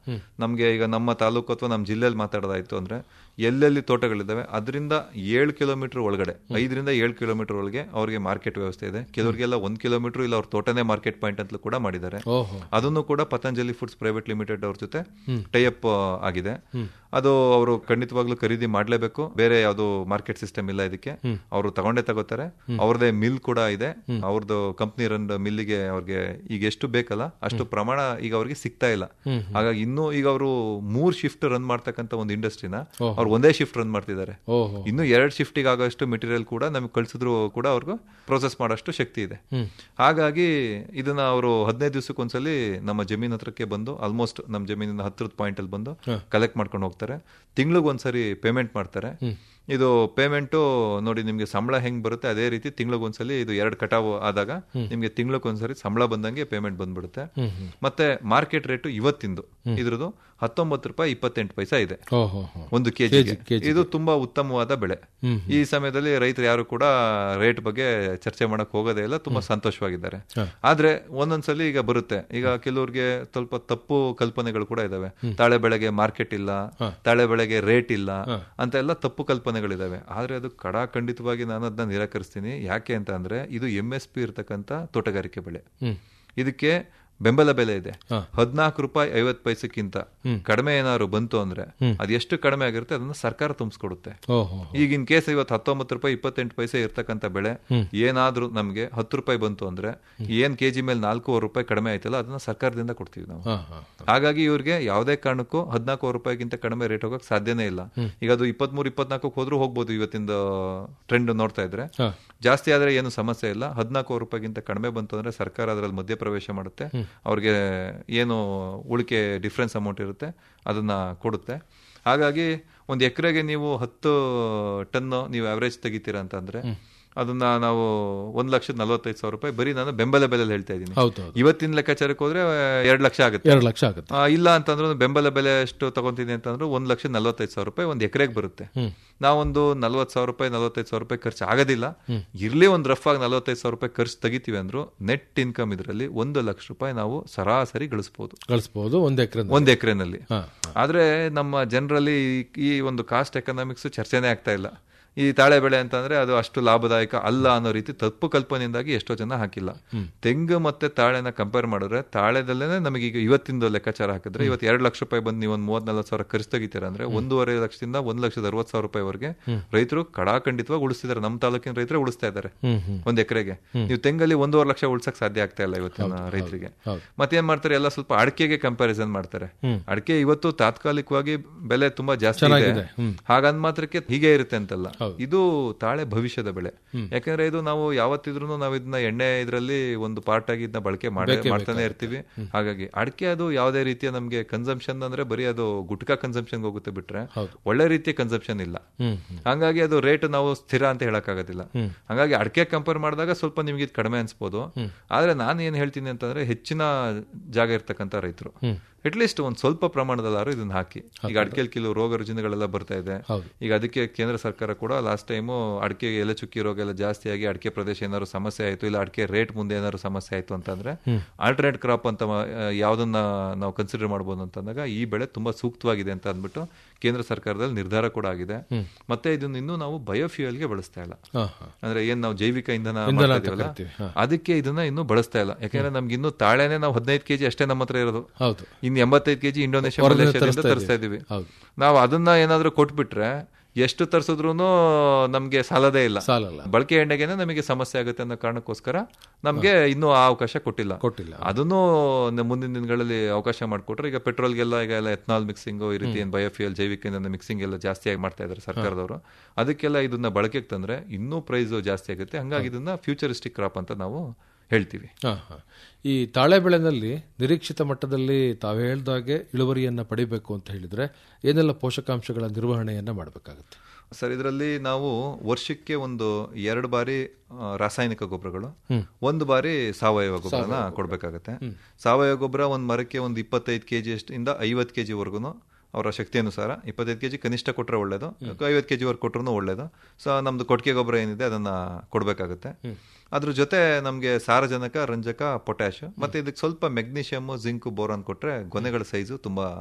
ನಮ್ಗೆ ಈಗ ನಮ್ಮ ತಾಲೂಕು ಅಥವಾ ನಮ್ಮ ಜಿಲ್ಲೆಯಲ್ಲಿ ಮಾತಾಡೋದಾಯ್ತು ಅಂದ್ರೆ ಎಲ್ಲೆಲ್ಲಿ ತೋಟಗಳಿದ್ದಾವೆ ಅದರಿಂದ ಏಳು ಕಿಲೋಮೀಟರ್ ಒಳಗಡೆ ಐದರಿಂದ ಏಳು ಕಿಲೋಮೀಟರ್ ಒಳಗೆ ಅವ್ರಿಗೆ ಮಾರ್ಕೆಟ್ ವ್ಯವಸ್ಥೆ ಇದೆ ಕೆಲವರಿಗೆಲ್ಲ ಒಂದ್ ಕಿಲೋಮೀಟರ್ ಇಲ್ಲ ಅವ್ರ ತೋಟನೇ ಮಾರ್ಕೆಟ್ ಪಾಯಿಂಟ್ ಅಂತಲೂ ಕೂಡ ಮಾಡಿದ್ದಾರೆ ಓಹೋ ಅದನ್ನು ಕೂಡ ಪತಂಜಲಿ ಫುಡ್ಸ್ ಪ್ರೈವೇಟ್ ಲಿಮಿಟೆಡ್ ಅವ್ರ ಜೊತೆ ಟೈಅಪ್ ಆಗಿದೆ ಅದು ಅವರು ಖಂಡಿತವಾಗ್ಲೂ ಖರೀದಿ ಮಾಡ್ಲೇಬೇಕು ಬೇರೆ ಯಾವ್ದು ಮಾರ್ಕೆಟ್ ಸಿಸ್ಟಮ್ ಇಲ್ಲ ಇದಕ್ಕೆ ಅವರು ತಗೊಂಡೇ ತಗೋತಾರೆ ಅವ್ರದೇ ಮಿಲ್ ಕೂಡ ಇದೆ ಅವ್ರದ್ದು ಕಂಪ್ನಿ ರನ್ ಮಿಲ್ಗೆ ಅವ್ರಿಗೆ ಈಗ ಎಷ್ಟು ಬೇಕಲ್ಲ ಅಷ್ಟು ಪ್ರಮಾಣ ಈಗ ಅವ್ರಿಗೆ ಸಿಗ್ತಾ ಇಲ್ಲ ಹಾಗಾಗಿ ಇನ್ನೂ ಈಗ ಅವರು ಮೂರ್ ಶಿಫ್ಟ್ ರನ್ ಮಾಡ್ತಕ್ಕಂತ ಒಂದು ಇಂಡಸ್ಟ್ರಿನ ಅವ್ರು ಒಂದೇ ಶಿಫ್ಟ್ ರನ್ ಮಾಡ್ತಿದ್ದಾರೆ ಓಹೋ ಇನ್ನು ಎರಡು ಶಿಫ್ಟಿಗೆ ಆಗೋಷ್ಟು ಮೆಟೀರಿಯಲ್ ಕೂಡ ನಮಗೆ ಕಳ್ಸಿದ್ರು ಕೂಡ ಅವ್ರಿಗೂ ಪ್ರೋಸೆಸ್ ಮಾಡೋಷ್ಟು ಶಕ್ತಿ ಇದೆ ಹಾಗಾಗಿ ಇದನ್ನ ಅವರು ಹದಿನೈದು ದಿವಸಕ್ಕೊಂದ್ಸಲಿ ನಮ್ಮ ಜಮೀನ್ ಹತ್ರಕ್ಕೆ ಬಂದು ಆಲ್ಮೋಸ್ಟ್ ನಮ್ಮ ಜಮೀನಿನ ಹತ್ರದ ಪಾಯಿಂಟ್ ಅಲ್ಲಿ ಬಂದು ಕಲೆಕ್ಟ್ ಮಾಡ್ಕೊಂಡು ಹೋಗ್ತಾರೆ ತಿಂಗ್ಳಿಗೊಂದ್ಸರಿ ಪೇಮೆಂಟ್ ಮಾಡ್ತಾರೆ ಇದು ಪೇಮೆಂಟು ನೋಡಿ ನಿಮ್ಗೆ ಸಂಬಳ ಹೆಂಗ್ ಬರುತ್ತೆ ಅದೇ ರೀತಿ ತಿಂಗ್ಳಿಗೊಂದ್ಸಲಿ ಇದು ಎರಡು ಕಟಾವು ಆದಾಗ ನಿಮ್ಗೆ ತಿಂಗ್ಳಿಗೊಂದ್ಸರಿ ಸಂಬಳ ಬಂದಂಗೆ ಪೇಮೆಂಟ್ ಬಂದ್ಬಿಡುತ್ತೆ ಮತ್ತೆ ಮಾರ್ಕೆಟ್ ರೇಟು ಇವತ್ತಿಂದು ಇದ್ರದ್ದು ಹತ್ತೊಂಬತ್ತು ರೂಪಾಯಿ ಇಪ್ಪತ್ತೆಂಟು ಪೈಸಾ ಇದೆ ಓಹೋ ಹೋ. ಒಂದು ಕೆಜಿಗೆ ಇದು ತುಂಬಾ ಉತ್ತಮವಾದ ಬೆಳೆ ಈ ಸಮಯದಲ್ಲಿ ರೈತರು ಯಾರು ಕೂಡ ರೇಟ್ ಬಗ್ಗೆ ಚರ್ಚೆ ಮಾಡಕ್ ಹೋಗೋದೇ ಇಲ್ಲ ತುಂಬಾ ಸಂತೋಷವಾಗಿದ್ದಾರೆ ಆದ್ರೆ ಒಂದೊಂದ್ಸಲಿ ಈಗ ಬರುತ್ತೆ ಈಗ ಕೆಲವ್ರಿಗೆ ಸ್ವಲ್ಪ ತಪ್ಪು ಕಲ್ಪನೆಗಳು ಕೂಡ ಇದಾವೆ ತಾಳೆ ಬೆಳೆಗೆ ಮಾರ್ಕೆಟ್ ಇಲ್ಲ ತಾಳೆ ಬೆಳೆಗೆ ರೇಟ್ ಇಲ್ಲ ಅಂತ ಎಲ್ಲ ತಪ್ಪು ಕಲ್ಪನೆಗಳಿದಾವೆ ಆದ್ರೆ ಅದು ಕಡಾಖಂಡಿತವಾಗಿ ನಾನು ಅದನ್ನ ನಿರಾಕರಿಸ್ತೀನಿ ಯಾಕೆ ಅಂತ ಅಂದ್ರೆ ಇದು ಎಂ ಎಸ್ ಪಿ ಇರ್ತಕ್ಕಂತ ತೋಟಗಾರಿಕೆ ಬೆಳೆ ಇದಕ್ಕೆ ಬೆಂಬಲ ಬೆಲೆ ಇದೆ ಹದಿನಾಲ್ಕು ರೂಪಾಯಿ ಐವತ್ ಪೈಸಕ್ಕಿಂತ ಕಡಿಮೆ ಏನಾದ್ರು ಬಂತು ಅಂದ್ರೆ ಅದು ಎಷ್ಟು ಕಡಿಮೆ ಆಗಿರುತ್ತೆ ಅದನ್ನ ಸರ್ಕಾರ ತುಂಬಿಸ್ಕೊಡುತ್ತೆ ಓಹೋ ಈಗ ಇನ್ ಕೇಸ್ ಇವತ್ತು ಹತ್ತೊಂಬತ್ತು ರೂಪಾಯಿ ಇಪ್ಪತ್ತೆಂಟು ಪೈಸೆ ಇರ್ತಕ್ಕಂಥ ಬೆಳೆ ಏನಾದ್ರೂ ನಮ್ಗೆ ಹತ್ತು ರೂಪಾಯಿ ಬಂತು ಅಂದ್ರೆ ಏನ್ ಕೆಜಿ ಮೇಲೆ ನಾಲ್ಕೂವರೆ ರೂಪಾಯಿ ಕಡಿಮೆ ಆಯ್ತಲ್ಲ ಅದನ್ನ ಸರ್ಕಾರದಿಂದ ಕೊಡ್ತೀವಿ ನಾವು ಹಾ ಹಾ ಹಾಗಾಗಿ ಇವ್ರಿಗೆ ಯಾವುದೇ ಕಾರಣಕ್ಕೂ ಹದಿನಾಲ್ಕು ರೂಪಾಯಿಗಿಂತ ಕಡಿಮೆ ರೇಟ್ ಹೋಗಕ್ ಸಾಧ್ಯನೇ ಇಲ್ಲ ಈಗ ಅದು ಇಪ್ಪತ್ಮೂರು ಇಪ್ಪತ್ನಾಲ್ಕು ಹೋದ್ರೂ ಹೋಗ್ಬೋದು ಇವತ್ತಿಂದ ಟ್ರೆಂಡ್ ನೋಡ್ತಾ ಇದ್ರೆ ಹಾ. ಜಾಸ್ತಿ ಆದ್ರೆ ಏನು ಸಮಸ್ಯೆ ಇಲ್ಲ ಹದಿನಾಲ್ಕು ರೂಪಾಯಿಗಿಂತ ಕಡಿಮೆ ಬಂತು ಅಂದ್ರೆ ಸರ್ಕಾರ ಅದರಲ್ಲಿ ಮಧ್ಯಪ್ರವೇಶ ಮಾಡುತ್ತೆ ಅವ್ರಿಗೆ ಏನು ಉಳಿಕೆ ಡಿಫ್ರೆನ್ಸ್ ಅಮೌಂಟ್ ಇರುತ್ತೆ ಅದನ್ನ ಕೊಡುತ್ತೆ ಹಾಗಾಗಿ ಒಂದು ಎಕರೆಗೆ ನೀವು ಹತ್ತು ಟನ್ ನೀವು ಅವರೇಜ್ ತೆಗಿತೀರಾ ಅಂತಂದ್ರೆ ಅದನ್ನ ನಾವು ಒಂದ್ ಲಕ್ಷದ ನಲವತ್ತೈದು ಸಾವಿರ ರೂಪಾಯಿ ಬರೀ ನಾನು ಬೆಂಬಲ ಬೆಲೆಯಲ್ಲಿ ಹೇಳ್ತಾ ಇದ್ದೀನಿ ಹೌದು ಹೌದು ಇವತ್ತಿನ ಲೆಕ್ಕಾಚಾರಕ್ಕೆ ಹೋದ್ರೆ ಎರಡು ಲಕ್ಷ ಆಗುತ್ತೆ ಎರಡು ಲಕ್ಷ ಆಗುತ್ತೆ ಆ, ಇಲ್ಲ ಅಂತಂದ್ರೆ ಬೆಂಬಲ ಬೆಲೆ ಎಷ್ಟು ತಗೊಂತೀನಿ ಅಂತಂದ್ರೆ ಒಂದ್ ಲಕ್ಷ ನಲವತ್ತೈದು ಸಾವಿರ ರೂಪಾಯಿ ಒಂದ್ ಎಕರೆಗೆ ಬರುತ್ತೆ ನಾವೊಂದು ನಲ್ವತ್ತು ಸಾವಿರ ರೂಪಾಯಿ ನಲವತ್ತೈದು ಸಾವಿರ ರೂಪಾಯಿ ಖರ್ಚು ಆಗೋದಿಲ್ಲ ಇರ್ಲಿ ಒಂದ್ ರಫ್ ಆಗಿ ನಲವತ್ತೈದು ಸಾವಿರ ರೂಪಾಯಿ ಖರ್ಚು ತೆಗಿತೀವಿ ಅಂದ್ರು ನೆಟ್ ಇನ್ಕಮ್ ಇದರಲ್ಲಿ ಒಂದು ಲಕ್ಷ ರೂಪಾಯಿ ನಾವು ಸರಾಸರಿ ಗಳಿಸಬಹುದು ಗಳಿಸ್ಬೋದು ಒಂದ್ ಎಕರೆ ಒಂದ್ ಎಕರೆನಲ್ಲಿ ಹಾ ಆದ್ರೆ ನಮ್ಮ ಜನರಲ್ಲಿ ಈ ಒಂದು ಕಾಸ್ಟ್ ಎಕನಾಮಿಕ್ಸ್ ಚರ್ಚೆನೇ ಆಗ್ತಾ ಇಲ್ಲ ಈ ತಾಳೆ ಬೆಳೆ ಅಂತಂದ್ರೆ ಅದು ಅಷ್ಟು ಲಾಭದಾಯಕ ಅಲ್ಲ ಅನ್ನೋ ರೀತಿ ತಪ್ಪು ಕಲ್ಪನೆಯಿಂದಾಗಿ ಎಷ್ಟೋ ಜನ ಹಾಕಿಲ್ಲ ತೆಂಗು ಮತ್ತೆ ತಾಳೆನ ಕಂಪೇರ್ ಮಾಡಿದ್ರೆ ತಾಳೆದಲ್ಲೇನೆ ನಮಗೆ ಈಗ ಇವತ್ತಿಂದು ಲೆಕ್ಕಾಚಾರ ಹಾಕಿದ್ರೆ ಇವತ್ತು ಎರಡು ಲಕ್ಷ ರೂಪಾಯಿ ಬಂದು ನೀವು ಒಂದು ಮೂವತ್ ನಲ್ವತ್ತು ಸಾವಿರ ಖರ್ಚು ತೆಗಿತೀರ ಅಂದ್ರೆ ಒಂದೂವರೆ ಲಕ್ಷದಿಂದ ಒಂದ್ ಲಕ್ಷದ ಅರವತ್ತು ಸಾವಿರ ರೂಪಾಯಿವರೆಗೆ ರೈತರು ಕಡಾಖಂಡಿತವಾಗಿ ಉಳಿಸ್ತಿದ್ದಾರೆ ನಮ್ಮ ತಾಲೂಕಿನ ರೈತರೇ ಉಳಿಸ್ತಾ ಇದ್ದಾರೆ ಒಂದ್ ಎಕರೆಗೆ ನೀವು ತೆಂಗಲ್ಲಿ ಒಂದೂವರೆ ಲಕ್ಷ ಉಳ್ಸಕ್ ಸಾಧ್ಯ ಆಗ್ತಾ ಇಲ್ಲ ಇವತ್ತಿನ ರೈತರಿಗೆ ಹೌದು. ಮತ್ತೇನ್ ಮಾಡ್ತಾರೆ ಎಲ್ಲ ಸ್ವಲ್ಪ ಅಡಿಕೆಗೆ ಕಂಪ್ಯಾರಿಸನ್ ಮಾಡ್ತಾರೆ ಅಡಿಕೆ ಇವತ್ತು ತಾತ್ಕಾಲಿಕವಾಗಿ ಬೆಲೆ ತುಂಬಾ ಜಾಸ್ತಿ ಇದೆ ಹಾಗಂದ್ ಮಾತ್ರಕ್ಕೆ ಹೀಗೆ ಇರುತ್ತೆ ಅಂತಲ್ಲ ಇದು ತಾಳೆ ಭವಿಷ್ಯದ ಬೆಳೆ ಯಾಕಂದ್ರೆ ಇದು ನಾವು ಯಾವತ್ತಿದ್ರು ನಾವು ಇದನ್ನ ಎಣ್ಣೆ ಇದರಲ್ಲಿ ಒಂದು ಪಾರ್ಟ್ ಆಗಿ ಇದನ್ನ ಬಳಕೆ ಮಾಡೇ ಮಾಡ್ತಾನೆ ಇರ್ತೀವಿ ಹಾಗಾಗಿ ಅಡಿಕೆ ಅದು ಯಾವುದೇ ರೀತಿಯ ನಮ್ಗೆ ಕನ್ಸಂಪ್ಷನ್ ಅಂದ್ರೆ ಬರೀ ಅದು ಗುಟ್ಕಾ ಕನ್ಸಂಪ್ಷನ್ ಹೋಗುತ್ತೆ ಬಿಟ್ರೆ ಒಳ್ಳೆ ರೀತಿಯ ಕನ್ಸಂಪ್ಷನ್ ಇಲ್ಲ ಹಂಗಾಗಿ ಅದು ರೇಟ್ ನಾವು ಸ್ಥಿರ ಅಂತ ಹೇಳಕ್ ಆಗೋದಿಲ್ಲ ಹಂಗಾಗಿ ಅಡಿಕೆ ಕಂಪೇರ್ ಮಾಡಿದಾಗ ಸ್ವಲ್ಪ ನಿಮ್ಗೆ ಇದು ಕಡಿಮೆ ಅನ್ಸ್ಬೋದು ಆದ್ರೆ ನಾನು ಏನ್ ಹೇಳ್ತೀನಿ ಅಂತಂದ್ರೆ ಹೆಚ್ಚಿನ ಜಾಗ ಇರ್ತಕ್ಕಂಥ ರೈತರು ಅಟ್ಲೀಸ್ಟ್ ಒಂದ್ ಸ್ವಲ್ಪ ಪ್ರಮಾಣದಲ್ಲಾರು ಇದನ್ನ ಹಾಕಿ ಈಗ ಅಡಿಕೆಯಲ್ಲಿ ಕೆಲವು ರೋಗ ರುಜಿನಗಳೆಲ್ಲ ಬರ್ತಾ ಇದೆ ಈಗ ಅದಕ್ಕೆ ಕೇಂದ್ರ ಸರ್ಕಾರ ಕೂಡ ಲಾಸ್ಟ್ ಟೈಮು ಅಡಿಕೆ ಎಲೆ ಚುಕ್ಕಿ ರೋಗ ಎಲ್ಲ ಜಾಸ್ತಿ ಆಗಿ ಅಡಿಕೆ ಪ್ರದೇಶ ಏನಾದ್ರು ಸಮಸ್ಯೆ ಆಯ್ತು ಇಲ್ಲ ಅಡಿಕೆ ರೇಟ್ ಮುಂದೆ ಏನಾದ್ರು ಸಮಸ್ಯೆ ಆಯ್ತು ಅಂತಂದ್ರೆ ಆಲ್ಟರ್ನೇಟ್ ಕ್ರಾಪ್ ಅಂತ ಮ- ಆ, ಯಾವ್ದನ್ನ ನಾವು ಕನ್ಸಿಡರ್ ಮಾಡ್ಬೋದು ಅಂತಂದಾಗ ಈ ಬೆಳೆ ತುಂಬಾ ಸೂಕ್ತವಾಗಿದೆ ಅಂತ ಅಂದ್ಬಿಟ್ಟು ಕೇಂದ್ರ ಸರ್ಕಾರದಲ್ಲಿ ನಿರ್ಧಾರ ಕೂಡ ಆಗಿದೆ ಮತ್ತೆ ಇದನ್ನ ಇನ್ನೂ ನಾವು ಬಯೋಫ್ಯೂಯಲ್ಗೆ ಬಳಸ್ತಾ ಇಲ್ಲ ಹಾ ಹಾ ಅಂದ್ರೆ ಏನ್ ನಾವು ಜೈವಿಕ ಇಂಧನ ಮಾಡ್ತಾ ಇದೀವಲ್ಲ, ಕರಿತೀವಿ, ಹಾ. ಅದಕ್ಕೆ ಇದನ್ನ ಇನ್ನೂ ಬಳಸ್ತಾ ಇಲ್ಲ ಯಾಕಂದ್ರೆ ನಮ್ಗೆ ಇನ್ನೂ ತಾಳೆನೆ ನಾವು ಹದಿನೈದು ಕೆಜಿ ಅಷ್ಟೇ ನಮ್ಮ ಹತ್ರ ಇರೋದು ಹೌದು ಇನ್ನು ಎಂಬತ್ತೈದು ಕೆಜಿ ಇಂಡೋನೇಷ್ಯಾ ಹೊರಗಿಂದ ಮಲೇಷ್ಯಾದಿಂದ ತರಿಸ್ತಾ ತರಿಸ್ತಾ ಇದೀವಿ ಹೌದು. ನಾವು ಅದನ್ನ ಏನಾದ್ರೂ ಕೊಟ್ಬಿಟ್ರೆ ಎಷ್ಟು ತರಿಸಿದ್ರು ನಮ್ಗೆ ಸಾಲದೇ ಇಲ್ಲ ಸಾಲಲ್ಲ ಬಳಕೆ ಎಣ್ಣೆಗೆನೆ ನಮಗೆ ಸಮಸ್ಯೆ ಆಗುತ್ತೆ ಅನ್ನೋ ಕಾರಣಕ್ಕೋಸ್ಕರ ನಮ್ಗೆ ಇನ್ನೂ ಆ ಅವಕಾಶ ಕೊಟ್ಟಿಲ್ಲ ಕೊಟ್ಟಿಲ್ಲ ಅದನ್ನು ನ- ಮುಂದಿನ ದಿನಗಳಲ್ಲಿ ಅವಕಾಶ ಮಾಡಿಕೊಟ್ರೆ ಈಗ ಪೆಟ್ರೋಲ್ಗೆಲ್ಲ ಈಗ ಎಲ್ಲ ಎಥನಾಲ್ ಮಿಕ್ಸಿಂಗ್ ಈ ರೀತಿ ಏನು ಬಯೋಫ್ಯೂಯಲ್ ಜೈವಿಕ ಇಂಧನ ಮಿಕ್ಸಿಂಗ್ ಎಲ್ಲ ಜಾಸ್ತಿ ಆಗಿ ಮಾಡ್ತಾ ಇದ್ದಾರೆ ಸರ್ಕಾರದವರು ಅದಕ್ಕೆಲ್ಲ ಇದನ್ನ ಬಳಕೆಗೆ ತಂದ್ರೆ ಇನ್ನೂ ಪ್ರೈಸ್ ಜಾಸ್ತಿ ಆಗುತ್ತೆ ಹಂಗಾಗಿ ಇದನ್ನ ಫ್ಯೂಚರಿಸ್ಟಿಕ್ ಕ್ರಾಪ್ ಅಂತ ನಾವು ಹೇಳ್ತೀವಿ ಹಾ ಹಾ ಈ ತಾಳೆ ಬೆಳೆನಲ್ಲಿ ನಿರೀಕ್ಷಿತ ಮಟ್ಟದಲ್ಲಿ ತಾವು ಹೇಳ್ದಾಗೆ ಇಳುವರಿಯನ್ನ ಪಡಿಬೇಕು ಅಂತ ಹೇಳಿದ್ರೆ ಏನೆಲ್ಲ ಪೋಷಕಾಂಶಗಳ ನಿರ್ವಹಣೆಯನ್ನ ಮಾಡಬೇಕಾಗುತ್ತೆ ಸರ್ ಇದರಲ್ಲಿ ನಾವು ವರ್ಷಕ್ಕೆ ಒಂದು ಎರಡು ಬಾರಿ ಆ, ರಾಸಾಯನಿಕ ಗೊಬ್ಬರಗಳು ಒಂದು ಬಾರಿ ಸಾವಯವ ಗೊಬ್ಬರನ ಕೊಡ್ಬೇಕಾಗತ್ತೆ ಸಾವಯವ ಗೊಬ್ಬರ ಒಂದು ಮರಕ್ಕೆ ಒಂದು ಇಪ್ಪತ್ತೈದು ಕೆಜಿ ಇಂದ ಐವತ್ತು ಕೆಜಿ ವರ್ಗುನು ಅವರ ಶಕ್ತಿ ಅನುಸಾರ ಇಪ್ಪತ್ತೈದು ಕೆಜಿ ಕನಿಷ್ಠ ಕೊಟ್ರೆ ಒಳ್ಳೇದು ಐವತ್ತು ಕೆಜಿ ವರ್ಗು ಕೊಟ್ರು ಒಳ್ಳೇದು ಸೊ ನಮ್ದು ಕೊಟ್ಟಿಗೆ ಗೊಬ್ಬರ ಏನಿದೆ ಅದನ್ನ ಕೊಡ್ಬೇಕಾಗತ್ತೆ ಅದ್ರ ಜೊತೆ ನಮ್ಗೆ ಸಾರಜನಕ ರಂಜಕ ಪೊಟ್ಯಾಶ್ ಮತ್ತೆ ಇದಕ್ಕೆ ಸ್ವಲ್ಪ ಮೆಗ್ನೀಷಿಯಮ್ ಜಿಂಕ್ ಬೋರಾನ್ ಕೊಟ್ರೆ ಗೊನೆಗಳ ಸೈಜು ತುಂಬಾ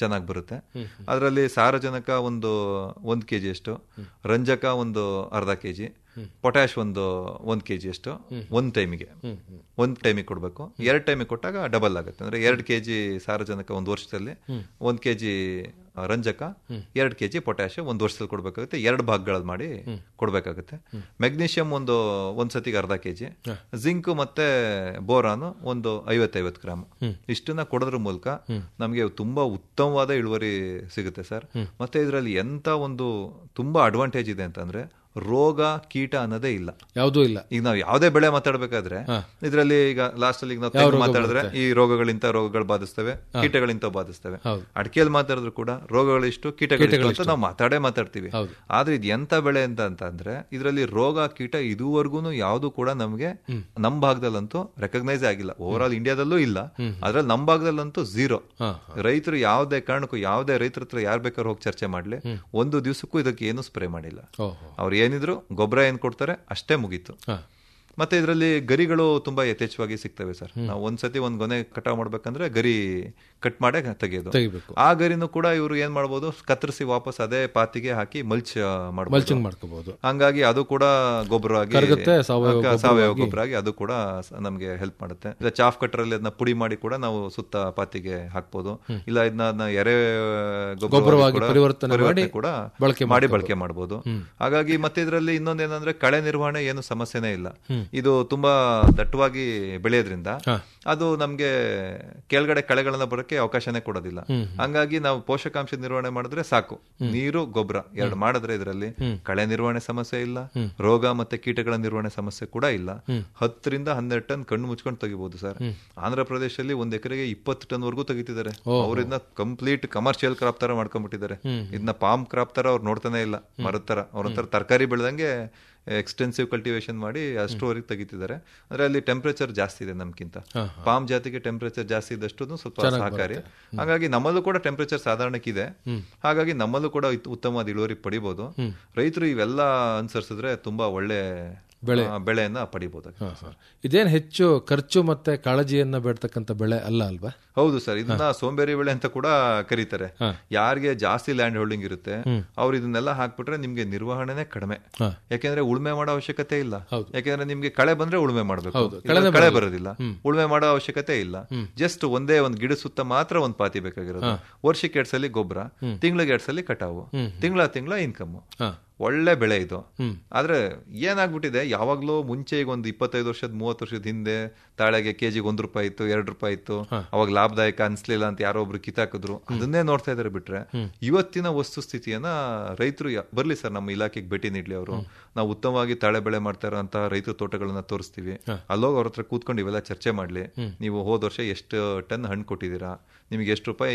ಚೆನ್ನಾಗಿ ಬರುತ್ತೆ ಅದರಲ್ಲಿ ಸಾರಜನಕ ಒಂದು ಒಂದು ಕೆ ಜಿ ಅಷ್ಟು ರಂಜಕ ಒಂದು ಅರ್ಧ ಕೆ ಜಿ ಪೊಟ್ಯಾಶ್ ಒಂದು ಒಂದು ಕೆ ಜಿ ಅಷ್ಟು ಒಂದು ಟೈಮಿಗೆ ಒಂದು ಟೈಮಿಗೆ ಕೊಡಬೇಕು ಎರಡು ಟೈಮಿಗೆ ಕೊಟ್ಟಾಗ ಡಬಲ್ ಆಗುತ್ತೆ ಅಂದ್ರೆ ಎರಡು ಕೆ ಜಿ ಸಾರಜನಕ ಒಂದು ವರ್ಷದಲ್ಲಿ ಒಂದು ಕೆ ಜಿ ರಂಜಕ ಎರಡು ಕೆ ಜಿ ಪೊಟ್ಯಾಶ್ ಒಂದು ವರ್ಷದಲ್ಲಿ ಕೊಡಬೇಕಾಗುತ್ತೆ ಎರಡು ಭಾಗಗಳಲ್ಲಿ ಮಾಡಿ ಕೊಡಬೇಕಾಗುತ್ತೆ ಮೆಗ್ನೀಷಿಯಂ ಒಂದು ಒಂದು ಸತಿಗೆ ಅರ್ಧ ಕೆ ಜಿ ಜಿಂಕ್ ಮತ್ತೆ ಬೋರಾನು ಒಂದು ಐವತ್ತೈವತ್ತು ಗ್ರಾಮ್ ಇಷ್ಟನ್ನ ಕೊಡೋದ್ರ ಮೂಲಕ ನಮಗೆ ತುಂಬಾ ಉತ್ತಮವಾದ ಇಳುವರಿ ಸಿಗುತ್ತೆ ಸರ್ ಮತ್ತೆ ಇದರಲ್ಲಿ ಎಂತ ಒಂದು ತುಂಬಾ ಅಡ್ವಾಂಟೇಜ್ ಇದೆ ಅಂತಂದ್ರೆ ರೋಗ ಕೀಟ ಅನ್ನೋದೇ ಇಲ್ಲ ಯಾವುದೂ ಇಲ್ಲ ಈಗ ನಾವು ಯಾವುದೇ ಬೆಳೆ ಮಾತಾಡ್ಬೇಕಾದ್ರೆ ಇದರಲ್ಲಿ ಈಗ ಲಾಸ್ಟ್ ಅಲ್ಲಿ ಈಗ ನಾವು ತೆಂಗು ಮಾತಾಡಿದ್ರೆ ಈ ರೋಗಗಳಿಂತ ರೋಗಗಳು ಬಾಧಿಸ್ತವೆ ಕೀಟಗಳಿಂತ ಬಾಧಿಸ್ತವೆ ಅಡಿಕೆಯಲ್ಲಿ ಮಾತಾಡಿದ್ರು ಕೂಡ ರೋಗಗಳಿಷ್ಟು ಕೀಟಗಳಿಷ್ಟು ಅಂತ ನಾವು ಮಾತಾಡೇ ಮಾತಾಡ್ತೀವಿ ಆದ್ರೆ ಇದು ಎಂತ ಬೆಳೆ ಅಂತ ಅಂತ ಅಂದ್ರೆ ಇದರಲ್ಲಿ ರೋಗ ಕೀಟ ಇದುವರೆಗೂ ಯಾವುದು ಕೂಡ ನಮಗೆ ನಮ್ ಭಾಗದಲ್ಲಂತೂ ರೆಕಗ್ನೈಸ್ ಆಗಿಲ್ಲ ಓವರ್ ಆಲ್ ಇಂಡಿಯಾದಲ್ಲೂ ಇಲ್ಲ ಅದ್ರಲ್ಲಿ ನಮ್ ಭಾಗದಲ್ಲಂತೂ ಝೀರೋ ರೈತರು ಯಾವುದೇ ಕಾರಣಕ್ಕೂ ಯಾವುದೇ ರೈತರ ಹತ್ರ ಯಾರು ಬೇಕಾದ್ರೂ ಹೋಗಿ ಚರ್ಚೆ ಮಾಡ್ಲಿ ಒಂದು ದಿವಸಕ್ಕೂ ಇದಕ್ಕೆ ಏನು ಸ್ಪ್ರೇ ಮಾಡಿಲ್ಲ ಓಹೋ ಅವ್ರು ಏನಿದ್ರು ಗೊಬ್ಬರ ಏನ್ ಕೊಡ್ತಾರೆ ಅಷ್ಟೇ ಮುಗೀತು ಮತ್ತೆ ಇದರಲ್ಲಿ ಗರಿಗಳು ತುಂಬಾ ಯಥೇಚ್ಛವಾಗಿ ಸಿಗ್ತವೆ ಸರ್ ನಾವು ಒಂದ್ಸತಿ ಒಂದ್ ಗೊನೆ ಕಟಾವ್ ಮಾಡ್ಬೇಕಂದ್ರೆ ಗರಿ ಕಟ್ ಮಾಡೇ ತೆಗೆಯೋದು ತೆಗಿಬೇಕು ಆ ಗರಿನೂ ಕೂಡ ಇವರು ಏನ್ ಮಾಡ್ಬೋದು ಕತ್ತರಿಸಿ ವಾಪಸ್ ಅದೇ ಪಾತಿಗೆ ಹಾಕಿ ಮಲ್ಚ್ ಮಾಡ್ಬೋದು ಮಲ್ಚಿಂಗ್ ಮಾಡ್ಕೋಬಹುದು ಹಂಗಾಗಿ ಅದು ಕೂಡ ಗೊಬ್ಬರ ಆಗಿ ಕರಗುತ್ತೆ, ಸಾವಯವ ಕ- ಸಾವಯವ ಗೊಬ್ಬರ ಆಗಿ ಅದು ಕೂಡ ಸ- ನಮ್ಗೆ ಹೆಲ್ಪ್ ಮಾಡುತ್ತೆ ಇಲ್ಲ ಚಾಫ್ ಕಟ್ಟರ್ ಅಲ್ಲಿ ಅದನ್ನ ಪುಡಿ ಮಾಡಿ ಕೂಡ ನಾವು ಸುತ್ತ ಪಾತಿಗೆ ಹಾಕ್ಬೋದು ಇಲ್ಲ ಇದನ್ನ ಅದನ್ನ ಎರೆ ಗೊಬ್ಬರವಾಗಿ ಗೊಬ್ಬರವಾಗಿ ಕೂಡ ಪರಿವರ್ತನೆ ಪರಿವರ್ತನೆ ಮಾಡಿ ಕೂಡ ಬಳಕೆ ಮಾಡಿ ಬಳಕೆ ಮಾಡಬಹುದು ಹಾಗಾಗಿ ಮತ್ತೆ ಇದರಲ್ಲಿ ಇನ್ನೊಂದೇನಂದ್ರೆ ಕಳೆ ನಿರ್ವಹಣೆ ಏನು ಸಮಸ್ಯೆನೇ ಇಲ್ಲ ಇದು ತುಂಬಾ ದಟ್ಟವಾಗಿ ಬೆಳೆಯೋದ್ರಿಂದ ಅದು ನಮ್ಗೆ ಕೆಳಗಡೆ ಕಳೆಗಳನ್ನ ಬರೋಕೆ ಅವಕಾಶನೇ ಕೊಡೋದಿಲ್ಲ ಹಂಗಾಗಿ ನಾವು ಪೋಷಕಾಂಶ ನಿರ್ವಹಣೆ ಮಾಡಿದ್ರೆ ಸಾಕು ನೀರು ಗೊಬ್ಬರ ಎರಡು ಮಾಡಿದ್ರೆ ಇದರಲ್ಲಿ ಕಳೆ ನಿರ್ವಹಣೆ ಸಮಸ್ಯೆ ಇಲ್ಲ ರೋಗ ಮತ್ತೆ ಕೀಟಗಳ ನಿರ್ವಹಣೆ ಸಮಸ್ಯೆ ಕೂಡ ಇಲ್ಲ ಹತ್ತರಿಂದ ಹನ್ನೆರಡು ಟನ್ ಕಣ್ಣು ಮುಚ್ಕೊಂಡು ತೆಗಿಬಹುದು ಸರ್ ಆಂಧ್ರ ಪ್ರದೇಶದಲ್ಲಿ ಒಂದ್ ಎಕರೆಗೆ ಇಪ್ಪತ್ತು ಟನ್ ವರೆಗೂ ತೆಗಿತಿದ್ದಾರೆ ಅವ್ರು ಇದನ್ನ ಕಂಪ್ಲೀಟ್ ಕಮರ್ಷಿಯಲ್ ಕ್ರಾಪ್ ತರ ಮಾಡ್ಕೊಂಡ್ಬಿಟ್ಟಿದ್ದಾರೆ ಇದನ್ನ ಪಾಮ್ ಕ್ರಾಪ್ ತರ ಅವ್ರು ನೋಡ್ತಾನೆ ಇಲ್ಲ ಮರದ ತರ ಅವ್ರೊಂಥರ ತರಕಾರಿ ಬೆಳೆದಂಗೆ ಎಕ್ಸ್ಟೆನ್ಸಿವ್ ಕಲ್ಟಿವೇಶನ್ ಮಾಡಿ ಅಷ್ಟುವರೆಗೆ ತೆಗಿತಿದ್ದಾರೆ ಅಂದ್ರೆ ಅಲ್ಲಿ ಟೆಂಪರೇಚರ್ ಜಾಸ್ತಿ ಇದೆ ನಮ್ಗಿಂತ ಪಾಮ್ ಜಾತಿಗೆ ಟೆಂಪರೇಚರ್ ಜಾಸ್ತಿ ಇದ್ದಷ್ಟು ಸ್ವಲ್ಪ ಸಹಕಾರಿ ಹಾಗಾಗಿ ನಮ್ಮಲ್ಲೂ ಕೂಡ ಟೆಂಪರೇಚರ್ ಸಾಧಾರಣಕ್ಕಿದೆ ಹಾಗಾಗಿ ನಮ್ಮಲ್ಲೂ ಕೂಡ ಇತ್- ಉತ್ತಮವಾದ ಇಳುವರಿ ಪಡಿಬಹುದು ರೈತರು ಇವೆಲ್ಲ ಅನುಸರಿಸಿದ್ರೆ ತುಂಬಾ ಒಳ್ಳೆ ಬೆಳೆ. ಆ, ಬೆಳೆಯನ್ನ ಪಡಿಬಹುದು ಇದೇನ್ ಹೆಚ್ಚು ಖರ್ಚು ಮತ್ತೆ ಕಾಳಜಿಯನ್ನ ಬೇಡ್ತಕ್ಕಂಥ ಬೆಳೆ ಅಲ್ಲ ಅಲ್ವಾ ಹೌದು ಸರ್ ಇದನ್ನ ಸೋಂಬೇರಿ ಬೆಳೆ ಅಂತ ಕೂಡ ಕರೀತಾರೆ ಯಾರಿಗೆ ಜಾಸ್ತಿ ಲ್ಯಾಂಡ್ ಹೋಲ್ಡಿಂಗ್ ಇರುತ್ತೆ ಅವ್ರು ಇದನ್ನೆಲ್ಲ ಹಾಕ್ಬಿಟ್ರೆ ನಿಮ್ಗೆ ನಿರ್ವಹಣೆನೇ ಕಡಿಮೆ ಯಾಕೆಂದ್ರೆ ಉಳುಮೆ ಮಾಡೋ ಅವಶ್ಯಕತೆ ಇಲ್ಲ ಯಾಕೆಂದ್ರೆ ನಿಮ್ಗೆ ಕಳೆ ಬಂದ್ರೆ ಉಳುಮೆ ಮಾಡ್ಬೇಕು ಇಲ್ಲ ಕಳೆ ಬರೋದಿಲ್ಲ ಉಳುಮೆ ಮಾಡೋ ಅವಶ್ಯಕತೆ ಇಲ್ಲ ಜಸ್ಟ್ ಒಂದೇ ಒಂದ್ ಗಿಡ ಸುತ್ತ ಮಾತ್ರ ಒಂದ್ ಪಾತಿ ಬೇಕಾಗಿರೋದು ವರ್ಷಕ್ಕೆ ಎರಡ್ ಸಲ ಗೊಬ್ಬರ ತಿಂಗಳಿಗೆ ಎರಡ್ ಸಲ ಕಟಾವು ತಿಂಗಳ ತಿಂಗಳ ಇನ್ಕಮ್ ಒಳ್ಳೆ ಬೆಳೆ ಇದು ಆದ್ರೆ ಏನಾಗ್ಬಿಟ್ಟಿದೆ ಯಾವಾಗ್ಲೂ ಮುಂಚೆ ಈಗ ಒಂದು ಇಪ್ಪತ್ತೈದು ವರ್ಷದ ಮೂವತ್ತು ವರ್ಷದ ಹಿಂದೆ ತಾಳೆಗೆ ಕೆಜಿಗೆ ಒಂದ್ ರೂಪಾಯಿ ಇತ್ತು ಎರಡ್ ರೂಪಾಯಿ ಇತ್ತು ಅವಾಗ ಲಾಭದಾಯಕ ಅನ್ಸ್ಲಿಲ್ಲ ಅಂತ ಯಾರೋ ಒಬ್ರು ಕಿತ್ತಾಕಿದ್ರು ಅದನ್ನೇ ನೋಡ್ತಾ ಇದಾರೆ ಬಿಟ್ರೆ ಇವತ್ತಿನ ವಸ್ತು ಸ್ಥಿತಿಯನ್ನ ರೈತರು ಯಾ- ಬರ್ಲಿ ಸರ್ ನಮ್ಮ ಇಲಾಖೆಗೆ ಭೇಟಿ ನೀಡ್ಲಿ ಅವರು ನಾವು ಉತ್ತಮವಾಗಿ ತಾಳೆ ಬೆಳೆ ಮಾಡ್ತಾ ಇರೋಂತ ರೈತರ ತೋಟಗಳನ್ನ ತೋರಿಸ್ತೀವಿ ಅಲ್ಲೋಗಿ ಅವ್ರ ಹತ್ರ ಕೂತ್ಕೊಂಡು ಇವೆಲ್ಲ ಚರ್ಚೆ ಮಾಡ್ಲಿ ನೀವು ಹೋದ ವರ್ಷ ಎಷ್ಟು ಟನ್ ಹಣ್ಣು ಕೊಟ್ಟಿದ್ದೀರಾ ನಿಮ್ಗೆ ಎಷ್ಟು ರೂಪಾಯಿ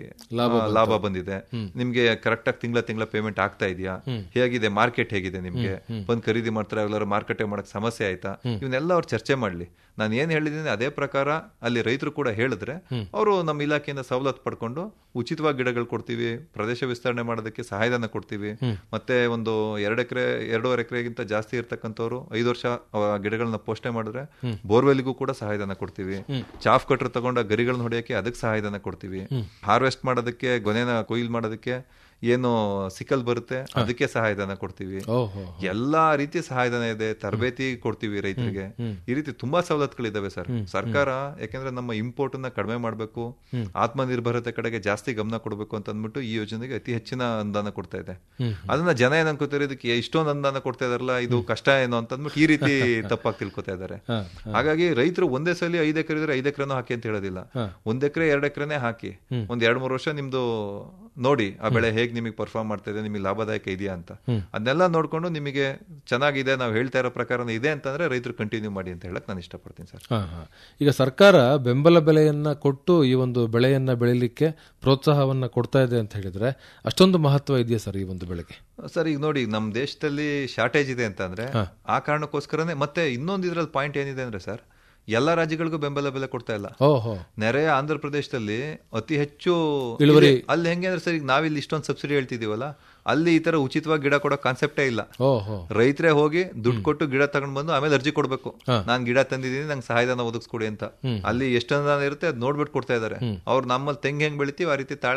ಆ, ಲಾಭ ಬಂದಿದೆ ನಿಮ್ಗೆ ಕರೆಕ್ಟ್ ಆಗಿ ತಿಂಗಳ ತಿಂಗಳ ಪೇಮೆಂಟ್ ಆಗ್ತಾ ಇದೆಯಾ ಹೇಗಿದೆ ಮಾರ್ಕೆಟ್ ಹೇಗಿದೆ ನಿಮ್ಗೆ ಬಂದ್ ಖರೀದಿ ಮಾಡ್ತಾರೆ ಎಲ್ಲರೂ ಮಾರ್ಕೆಟ್ ಮಾಡಕ್ ಸಮಸ್ಯೆ ಆಯ್ತಾ ಇವನ್ನೆಲ್ಲ ಅವ್ರು ಚರ್ಚೆ ಮಾಡ್ಲಿ ನಾನು ಏನ್ ಹೇಳಿದ್ದೀನಿ ಅದೇ ಪ್ರಕಾರ ಅಲ್ಲಿ ರೈತರು ಕೂಡ ಹೇಳಿದ್ರೆ ಅವರು ನಮ್ಮ ಇಲಾಖೆಯಿಂದ ಸವಲತ್ತು ಪಡ್ಕೊಂಡು ಉಚಿತವಾಗಿ ಗಿಡಗಳು ಕೊಡ್ತೀವಿ ಪ್ರದೇಶ ವಿಸ್ತರಣೆ ಮಾಡೋದಕ್ಕೆ ಸಹಾಯಧನ ಕೊಡ್ತೀವಿ ಮತ್ತೆ ಒಂದು ಎರಡು ಎಕರೆ ಎರಡೂವರೆ ಎಕರೆಗಿಂತ ಜಾಸ್ತಿ ಇರ್ತಕ್ಕಂಥವ್ರು ಐದು ವರ್ಷ ಆ ಗಿಡಗಳನ್ನ ಪೋಷಣೆ ಮಾಡಿದ್ರೆ ಬೋರ್ವೆಲ್ಗೂ ಕೂಡ ಸಹಾಯಧನ ಕೊಡ್ತೀವಿ ಚಾಫ್ ಕಟ್ರ್ ತಗೊಂಡ ಗರಿಗಳನ್ನ ಹೊಡೆಯಕ್ಕೆ ಅದಕ್ಕೆ ಸಹಾಯಧನ ಕೊಡ್ತೀವಿ ಹಾರ್ವೆಸ್ಟ್ ಮಾಡೋದಕ್ಕೆ ಗೊನೆನ ಕೊಯ್ಲ್ ಮಾಡೋದಕ್ಕೆ ಏನು ಸಿಕಲ್ ಬರುತ್ತೆ ಅದಕ್ಕೆ ಸಹಾಯಧನ ಕೊಡ್ತೀವಿ ಓಹೋ ಎಲ್ಲಾ ರೀತಿ ಸಹಾಯಧನ ಇದೆ ತರಬೇತಿ ಕೊಡ್ತೀವಿ ರೈತರಿಗೆ ಈ ರೀತಿ ತುಂಬಾ ಸವಲತ್ತುಗಳಿದಾವೆ ಸರ್ ಸರ್ಕಾರ ಯಾಕಂದ್ರೆ ನಮ್ಮ ಇಂಪೋರ್ಟ್ ಅನ್ನ ಕಡಿಮೆ ಮಾಡಬೇಕು ಆತ್ಮನಿರ್ಭರತೆ ಕಡೆಗೆ ಜಾಸ್ತಿ ಗಮನ ಕೊಡಬೇಕು ಅಂತ ಅಂದ್ಬಿಟ್ಟು ಈ ಯೋಜನೆಗೆ ಅತಿ ಹೆಚ್ಚಿನ ಅನುದಾನ ಕೊಡ್ತಾ ಇದೆ ಅದನ್ನ ಜನ ಏನ್ ಅನ್ಕೋತಾರೆ ಇದಕ್ಕೆ ಇಷ್ಟೊಂದು ಅನುದಾನ ಕೊಡ್ತಾ ಇದಾರಲ್ಲ ಇದು ಕಷ್ಟ ಏನು ಅಂತ ಅಂದ್ಬಿಟ್ಟು ಈ ರೀತಿ ತಪ್ಪಾಗಿ ತಿಳ್ಕೊತಾ ಇದಾರೆ ಹಾಗಾಗಿ ರೈತರು ಒಂದೇ ಸಲ ಐದು ಎಕರೆ ಇದ್ರೆ ಐದು ಎಕರೆನೂ ಹಾಕಿ ಅಂತ ಹೇಳೋದಿಲ್ಲ ಒಂದ್ ಎಕರೆ ಎರಡು ಎಕರೆನೇ ಹಾಕಿ ಒಂದ್ ಎರಡ್ ಮೂರು ವರ್ಷ ನಿಮ್ದು ನೋಡಿ ಆ ಬೆಳೆ ಹೇಗ್ ನಿಮಗೆ ಪರ್ಫಾರ್ಮ್ ಮಾಡ್ತಾ ಇದೆ ನಿಮಗೆ ಲಾಭದಾಯಕ ಇದೆಯಾ ಅಂತ ಅದನ್ನೆಲ್ಲ ನೋಡ್ಕೊಂಡು ನಿಮಗೆ ಚೆನ್ನಾಗಿದೆ ನಾವು ಹೇಳ್ತಾ ಇರೋ ಪ್ರಕಾರ ಇದೆ ಅಂತಂದ್ರೆ ರೈತರು ಕಂಟಿನ್ಯೂ ಮಾಡಿ ಅಂತ ಹೇಳಕ್ ನಾನು ಇಷ್ಟಪಡ್ತೀನಿ ಸರ್ ಹಾ, ಹಾ. ಈಗ ಸರ್ಕಾರ ಬೆಂಬಲ ಬೆಲೆಯನ್ನ ಕೊಟ್ಟು ಈ ಒಂದು ಬೆಳೆಯನ್ನ ಬೆಳಿಲಿಕ್ಕೆ ಪ್ರೋತ್ಸಾಹವನ್ನ ಕೊಡ್ತಾ ಇದೆ ಅಂತ ಹೇಳಿದ್ರೆ ಅಷ್ಟೊಂದು ಮಹತ್ವ ಇದೆಯಾ ಸರ್ ಈ ಒಂದು ಬೆಳೆಗೆ ಸರ್ ಈಗ ನೋಡಿ ನಮ್ ದೇಶದಲ್ಲಿ ಶಾರ್ಟೇಜ್ ಇದೆ ಅಂತ ಅಂದ್ರೆ ಆ ಕಾರಣಕ್ಕೋಸ್ಕರನೇ ಮತ್ತೆ ಇನ್ನೊಂದು ಇದ್ರಲ್ಲಿ ಪಾಯಿಂಟ್ ಏನಿದೆ ಅಂದ್ರೆ ಸರ್ ಎಲ್ಲಾ ರಾಜ್ಯಗಳಿಗೂ ಬೆಂಬಲ ಬೆಲೆ ಕೊಡ್ತಾ ಇಲ್ಲ ಓಹೋ ನೆರೆಯ ಆಂಧ್ರ ಪ್ರದೇಶದಲ್ಲಿ ಅತಿ ಹೆಚ್ಚು ಇಳುವರಿ. ಇದೆ. ಅಲ್ಲಿ ಹೆಂಗೆ ಅಂದ್ರೆ ಸರ್ ಈಗ ನಾವಿಲ್ಲಿ ಇಷ್ಟೊಂದು ಸಬ್ಸಿಡಿ ಹೇಳ್ತಿದೀವಲ್ಲ ಅಲ್ಲಿ ಈ ತರ ಉಚಿತವಾಗಿ ಗಿಡ ಕೊಡೋ ಕಾನ್ಸೆಪ್ಟೇ ಇಲ್ಲ ಓಹೋ ರೈತರೇ ಹೋಗಿ ದುಡ್ಡು ಕೊಟ್ಟು ಗಿಡ ತಗೊಂಡ್ ಬಂದು ಆಮೇಲೆ ಅರ್ಜಿ ಕೊಡ್ಬೇಕು ನಾನ್ ಗಿಡ ತಂದಿದ್ದೀನಿ ನಂಗೆ ಸಹಾಯಧನ ಒದಗಿಸ್ಕೊಡಿ ಅಂತ ಅಲ್ಲಿ ಎಷ್ಟು ಅನುದಾನ ಇರುತ್ತೆ ಅದ್ ನೋಡ್ಬಿಟ್ಟು ಕೊಡ್ತಾ ಇದಾರೆ ಅವ್ರು ನಮ್ಮಲ್ಲಿ ತೆಂಗ್ ಹೆಂಗ್ ಬೆಳಿತೀವಿ ಆ ರೀತಿ ತಾಳೆ